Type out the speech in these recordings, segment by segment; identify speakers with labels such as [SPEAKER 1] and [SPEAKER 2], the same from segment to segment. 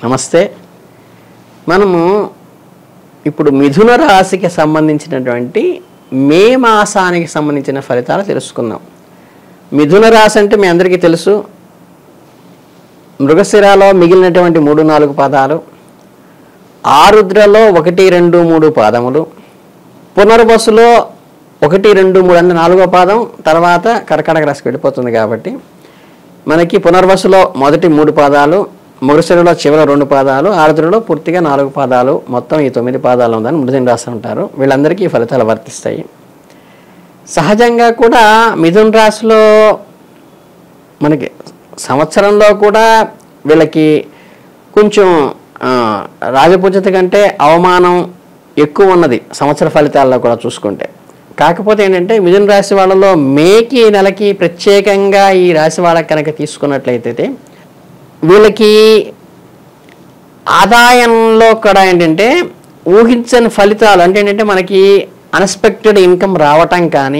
[SPEAKER 1] నమస్తే మనము ఇప్పుడు మిథున రాశికి సంబంధించినటువంటి మే మాసానికి సంబంధించిన ఫలితాలు తెలుసుకుందాం మిథున రాశి అంటే మీ అందరికీ తెలుసు మృగశిరాలో మిగిలినటువంటి మూడు నాలుగు పాదాలు ఆరుద్రలో ఒకటి రెండు మూడు పాదములు పునర్వసులో ఒకటి రెండు మూడు అంటే నాలుగో పాదం తర్వాత కర్కాటక రాశికి వెళ్ళిపోతుంది కాబట్టి మనకి పునర్వసులో మొదటి మూడు పాదాలు మృగశిరలో చివరి రెండు పాదాలు ఆరుద్రలో పూర్తిగా నాలుగు పాదాలు మొత్తం ఈ తొమ్మిది పాదాలు ఉందని మృదుని రాసి ఉంటారు వీళ్ళందరికీ ఈ ఫలితాలు వర్తిస్తాయి సహజంగా కూడా మిథున రాశిలో మనకి సంవత్సరంలో కూడా వీళ్ళకి కొంచెం ఆ, రాజపూజ్యత కంటే అవమానం ఎక్కువ ఉన్నది సంవత్సర ఫలితాల్లో కూడా చూసుకుంటే కాకపోతే ఏంటంటే మిథున రాశి వాళ్ళలో మేకి నెలకి ప్రత్యేకంగా ఈ రాశి వాళ్ళకి కనుక తీసుకున్నట్లయితే వీళ్ళకి ఆదాయంలో కూడా ఏంటంటే ఊహించని ఫలితాలు అంటే ఏంటంటే మనకి అన్ఎక్స్పెక్టెడ్ ఇన్కమ్ రావటం కానీ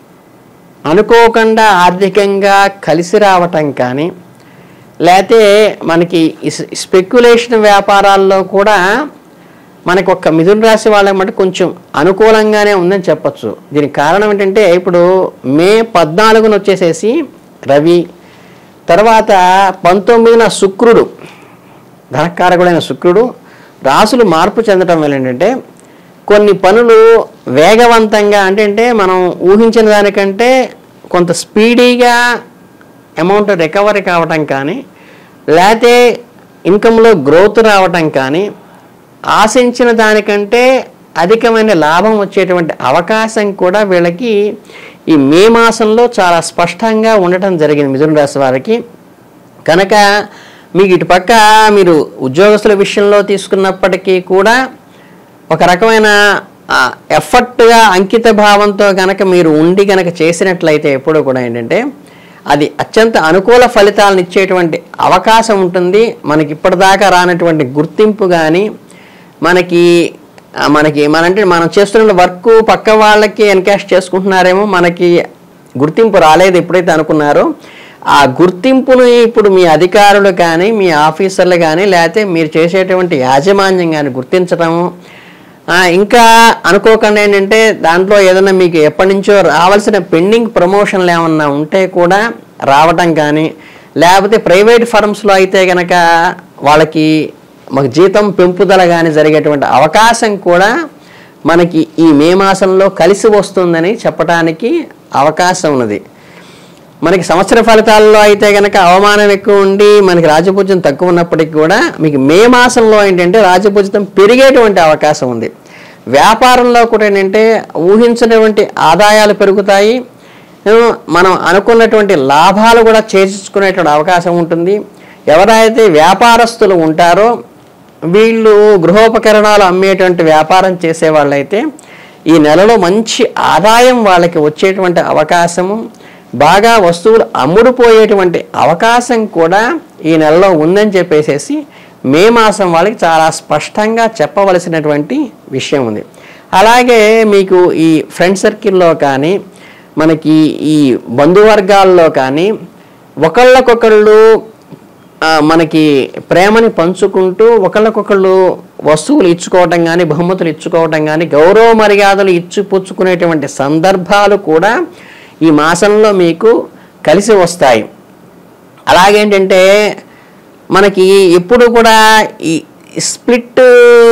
[SPEAKER 1] అనుకోకుండా ఆర్థికంగా కలిసి రావటం కానీ లేకపోతే మనకి స్పెక్యులేషన్ వ్యాపారాల్లో కూడా మనకి ఒక్క మిథున రాశి వాళ్ళకి మటు కొంచెం అనుకూలంగానే ఉందని చెప్పొచ్చు దీనికి కారణం ఏంటంటే ఇప్పుడు మే పద్నాలుగున వచ్చేసేసి రవి తర్వాత పంతొమ్మిదిన శుక్రుడు ధనకారకుడైన శుక్రుడు రాసులు మార్పు చెందటం వల్ల ఏంటంటే కొన్ని పనులు వేగవంతంగా అంటే అంటే మనం ఊహించిన దానికంటే కొంత స్పీడీగా అమౌంట్ రికవరీ కావటం కానీ లేకపోతే ఇన్కంలో గ్రోత్ రావటం కానీ ఆశించిన దానికంటే అధికమైన లాభం వచ్చేటువంటి అవకాశం కూడా వీళ్ళకి ఈ మే మాసంలో చాలా స్పష్టంగా ఉండటం జరిగింది మిథున రాశి వారికి కనుక మీకు ఇటు పక్క మీరు ఉద్యోగస్తుల విషయంలో తీసుకున్నప్పటికీ కూడా ఒక రకమైన ఎఫర్ట్గా అంకిత భావంతో కనుక మీరు ఉండి కనుక చేసినట్లయితే ఎప్పుడూ కూడా ఏంటంటే అది అత్యంత అనుకూల ఫలితాలను ఇచ్చేటువంటి అవకాశం ఉంటుంది మనకి ఇప్పటిదాకా రానటువంటి గుర్తింపు కానీ మనకి ఆ, మనకి మనంటే మనం చేస్తున్న వర్క్ పక్క వాళ్ళకి ఎన్కాష్ చేసుకుంటున్నారేమో మనకి గుర్తింపు రాలేదు ఎప్పుడైతే అనుకున్నారో ఆ గుర్తింపును ఇప్పుడు మీ అధికారులు కానీ మీ ఆఫీసర్లు కానీ లేకపోతే మీరు చేసేటువంటి యాజమాన్యం కానీ గుర్తించడము ఆ, ఇంకా అనుకోకుండా ఏంటంటే దాంట్లో ఏదైనా మీకు ఎప్పటి నుంచో రావాల్సిన పెండింగ్ ప్రమోషన్లు ఏమన్నా ఉంటే కూడా రావటం కానీ లేకపోతే ప్రైవేట్ ఫర్మ్స్లో అయితే కనుక వాళ్ళకి మాకు జీతం పెంపుదల కానీ జరిగేటువంటి అవకాశం కూడా మనకి ఈ మే మాసంలో కలిసి వస్తుందని చెప్పడానికి అవకాశం ఉన్నది మనకి సంవత్సర ఫలితాల్లో అయితే కనుక అవమానం ఎక్కువ ఉండి మనకి రాజపూజ్యం తక్కువ ఉన్నప్పటికీ కూడా మీకు మే మాసంలో ఏంటంటే రాజపూజితం పెరిగేటువంటి అవకాశం ఉంది వ్యాపారంలో కూడా ఏంటంటే ఊహించినటువంటి ఆదాయాలు పెరుగుతాయి ఆ, మనం అనుకున్నటువంటి లాభాలు కూడా చేర్చుకునేటువంటి అవకాశం ఉంటుంది ఎవరైతే వ్యాపారస్తులు ఉంటారో వీళ్ళు గృహోపకరణాలు అమ్మేటువంటి వ్యాపారం చేసే వాళ్ళైతే ఈ నెలలో మంచి ఆదాయం వాళ్ళకి వచ్చేటువంటి అవకాశము బాగా వస్తువులు అమ్ముడుపోయేటువంటి అవకాశం కూడా ఈ నెలలో ఉందని చెప్పేసేసి మే మాసం వాళ్ళకి చాలా స్పష్టంగా చెప్పవలసినటువంటి విషయం ఉంది అలాగే మీకు ఈ ఫ్రెండ్ సర్కిల్లో కానీ మనకి ఈ బంధువర్గాల్లో కానీ ఒకళ్ళకొకళ్ళు ఆ, మనకి ప్రేమని పంచుకుంటూ ఒకళ్ళకొకళ్ళు వస్తువులు ఇచ్చుకోవటం కానీ బహుమతులు ఇచ్చుకోవటం కానీ గౌరవ మర్యాదలు ఇచ్చిపుచ్చుకునేటువంటి సందర్భాలు కూడా ఈ మాసంలో మీకు కలిసి వస్తాయి అలాగేంటంటే మనకి ఎప్పుడు కూడా ఈ స్ప్లిట్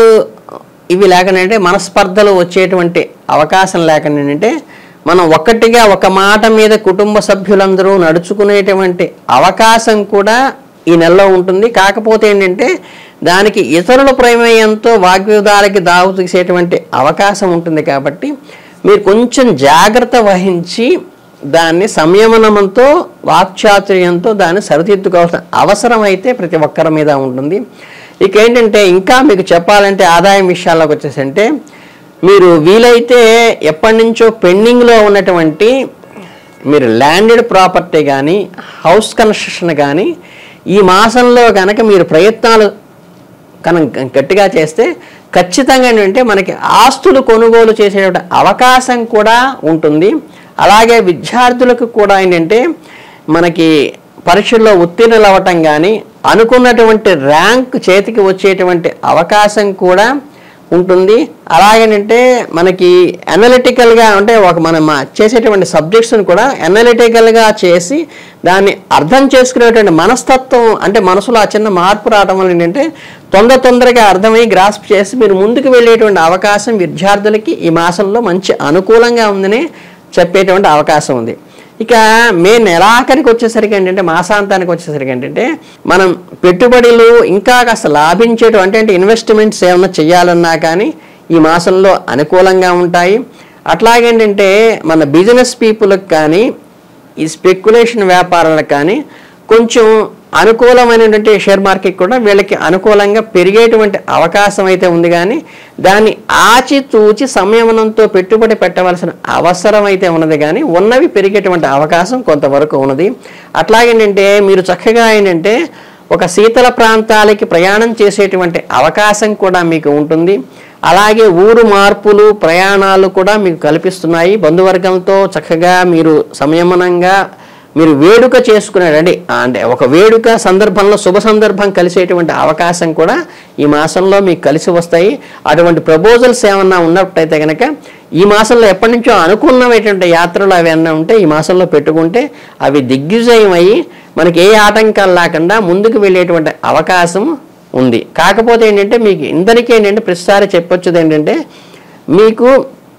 [SPEAKER 1] ఇవి లేకుండా మనస్పర్ధలు వచ్చేటువంటి అవకాశం లేకుండా ఏంటంటే మనం ఒక్కటిగా ఒక మాట మీద కుటుంబ సభ్యులందరూ నడుచుకునేటువంటి అవకాశం కూడా ఈ నెలలో ఉంటుంది కాకపోతే ఏంటంటే దానికి ఇతరుల ప్రమేయంతో వాగ్వివాదాలకి దావు తీసేటువంటి అవకాశం ఉంటుంది కాబట్టి మీరు కొంచెం జాగ్రత్త వహించి దాన్ని సంయమనంతో వాక్చాతుర్యంతో దాన్ని సరిదిద్దుకోవాల్సిన అవసరం అయితే ప్రతి ఒక్కరి మీద ఉంటుంది ఇక ఏంటంటే ఇంకా మీకు చెప్పాలంటే ఆదాయం విషయాల్లోకి వచ్చేసంటే మీరు వీలైతే ఎప్పటి నుంచో పెండింగ్లో ఉన్నటువంటి మీరు ల్యాండెడ్ ప్రాపర్టీ కానీ హౌస్ కన్స్ట్రక్షన్ కానీ ఈ మాసంలో కనుక మీరు ప్రయత్నాలు కనుక గట్టిగా చేస్తే ఖచ్చితంగా ఏంటంటే మనకి ఆస్తులు కొనుగోలు చేసేటువంటి అవకాశం కూడా ఉంటుంది అలాగే విద్యార్థులకు కూడా ఏంటంటే మనకి పరీక్షల్లో ఉత్తీర్ణులు అవ్వటం కానీ అనుకున్నటువంటి ర్యాంక్ చేతికి వచ్చేటువంటి అవకాశం కూడా ఉంటుంది అలాగేనంటే మనకి అనలిటికల్గా అంటే ఒక మనం మా- చేసేటువంటి సబ్జెక్ట్స్ని కూడా అనలిటికల్గా చేసి దాన్ని అర్థం చేసుకునేటువంటి మనస్తత్వం అంటే మనసులో ఆ చిన్న మార్పు రావడం వల్ల ఏంటంటే తొందర తొందరగా అర్థమై గ్రాస్ప్ చేసి మీరు ముందుకు వెళ్ళేటువంటి అవకాశం విద్యార్థులకి ఈ మాసంలో మంచి అనుకూలంగా ఉందని చెప్పేటువంటి అవకాశం ఉంది ఇక మే నెలాఖరికి వచ్చేసరికి ఏంటంటే మాసాంతానికి వచ్చేసరికి ఏంటంటే మనం పెట్టుబడులు ఇంకా కాస్త లాభించేటు అంటే అంటే ఇన్వెస్ట్మెంట్స్ ఏమన్నా చేయాలన్నా కానీ ఈ మాసంలో అనుకూలంగా ఉంటాయి అట్లాగేంటంటే మన బిజినెస్ పీపుల్కి కానీ ఈ స్పెక్యులేషన్ వ్యాపారాలకు కానీ కొంచెం అనుకూలమైనటువంటి షేర్ మార్కెట్ కూడా వీళ్ళకి అనుకూలంగా పెరిగేటువంటి అవకాశం అయితే ఉంది కానీ దాన్ని ఆచితూచి సంయమనంతో పెట్టుబడి పెట్టవలసిన అవసరం అయితే ఉన్నది కానీ ఉన్నవి పెరిగేటువంటి అవకాశం కొంతవరకు ఉన్నది అట్లాగేంటంటే మీరు చక్కగా ఏంటంటే ఒక శీతల ప్రాంతాలకి ప్రయాణం చేసేటువంటి అవకాశం కూడా మీకు ఉంటుంది అలాగే ఊరు మార్పులు ప్రయాణాలు కూడా మీకు కల్పిస్తున్నాయి బంధువర్గంతో చక్కగా మీరు సంయమనంగా మీరు వేడుక చేసుకునేటండి అంటే ఒక వేడుక సందర్భంలో శుభ సందర్భం కలిసేటువంటి అవకాశం కూడా ఈ మాసంలో మీకు కలిసి వస్తాయి అటువంటి ప్రపోజల్స్ ఏమన్నా ఉన్నట్టయితే కనుక ఈ మాసంలో ఎప్పటి నుంచో అనుకున్నమైనటువంటి యాత్రలు అవి ఏమన్నా ఉంటే ఈ మాసంలో పెట్టుకుంటే అవి దిగ్విజయం అయ్యి మనకి ఏ ఆటంకాలు లేకుండా ముందుకు వెళ్ళేటువంటి అవకాశం ఉంది కాకపోతే ఏంటంటే మీకు ఇందరికీ ఏంటంటే ప్రతిసారి చెప్పొచ్చుది ఏంటంటే మీకు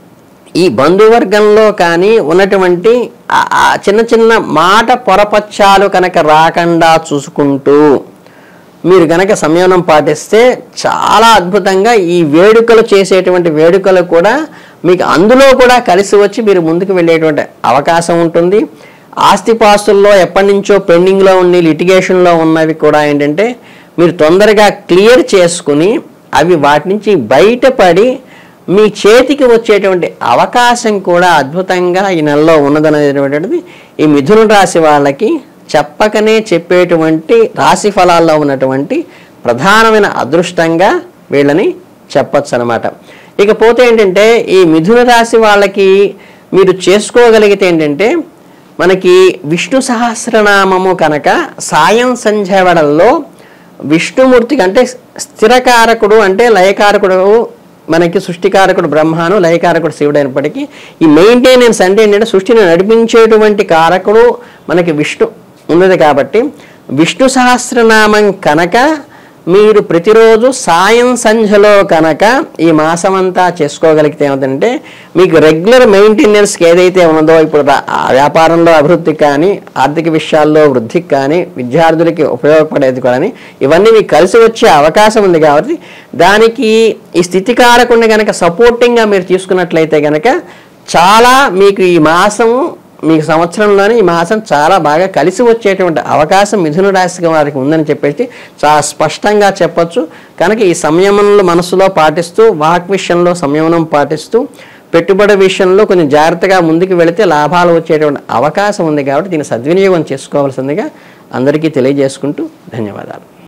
[SPEAKER 1] ఈ బంధువర్గంలో కానీ ఉన్నటువంటి ఆ- ఆ చిన్న చిన్న మాట పొరపచ్చాలు కనుక రాకుండా చూసుకుంటూ మీరు గనక సంయమనం పాటిస్తే చాలా అద్భుతంగా ఈ వేడుకలు చేసేటువంటి వేడుకలు కూడా మీకు అందులో కూడా కలిసి వచ్చి మీరు ముందుకు వెళ్ళేటువంటి అవకాశం ఉంటుంది ఆస్తిపాస్తుల్లో ఎప్పటి నుంచో పెండింగ్లో ఉండి లిటిగేషన్లో ఉన్నవి కూడా ఏంటంటే మీరు తొందరగా క్లియర్ చేసుకుని అవి వాటి నుంచి బయటపడి మీ చేతికి వచ్చేటువంటి అవకాశం కూడా అద్భుతంగా ఈ నెలలో ఉన్నదనేటువంటిది ఈ మిథున రాశి వాళ్ళకి చెప్పకనే చెప్పేటువంటి రాశి ఫలాల్లో ఉన్నటువంటి ప్రధానమైన అదృష్టంగా వీళ్ళని చెప్పొచ్చు అనమాట ఇకపోతే ఏంటంటే ఈ మిథున రాశి వాళ్ళకి మీరు చేసుకోగలిగితే ఏంటంటే మనకి విష్ణు సహస్రనామము కనుక సాయం సంధ్య వేళల్లో విష్ణుమూర్తికి అంటే స్థిరకారకుడు అంటే లయకారకుడు మనకి సృష్టికారకుడు బ్రహ్మాను లయకారకుడు శివుడు అయినప్పటికీ ఈ మెయింటెనెన్స్ అంటే ఏంటంటే సృష్టిని నడిపించేటువంటి కారకుడు మనకి విష్ణు ఉన్నది కాబట్టి విష్ణు సహస్రనామం కనుక మీరు ప్రతిరోజు సాయం సంధ్యలో కనుక ఈ మాసమంతా చేసుకోగలిగితే ఏమిటంటే మీకు రెగ్యులర్ మెయింటెనెన్స్కి ఏదైతే ఉన్నదో ఇప్పుడు రా- ఆ వ్యాపారంలో అభివృద్ధికి కానీ ఆర్థిక విషయాల్లో వృద్ధికి కానీ విద్యార్థులకి ఉపయోగపడేది కానీ ఇవన్నీ మీకు కలిసి వచ్చే అవకాశం ఉంది కాబట్టి దానికి ఈ స్థితికారకుని కనుక సపోర్టింగ్గా మీరు తీసుకున్నట్లయితే కనుక చాలా మీకు ఈ మాసము మీకు సంవత్సరంలోనే ఈ మాసం చాలా బాగా కలిసి వచ్చేటువంటి అవకాశం మిథున రాశి వారికి ఉందని చెప్పేసి చాలా స్పష్టంగా చెప్పొచ్చు కనుక ఈ సంయమనంలో మనసులో పాటిస్తూ వాక్ విషయంలో సంయమనం పాటిస్తూ పెట్టుబడి విషయంలో కొంచెం జాగ్రత్తగా ముందుకు వెళితే లాభాలు వచ్చేటువంటి అవకాశం ఉంది కాబట్టి దీన్ని సద్వినియోగం చేసుకోవాల్సిందిగా అందరికీ తెలియజేసుకుంటూ ధన్యవాదాలు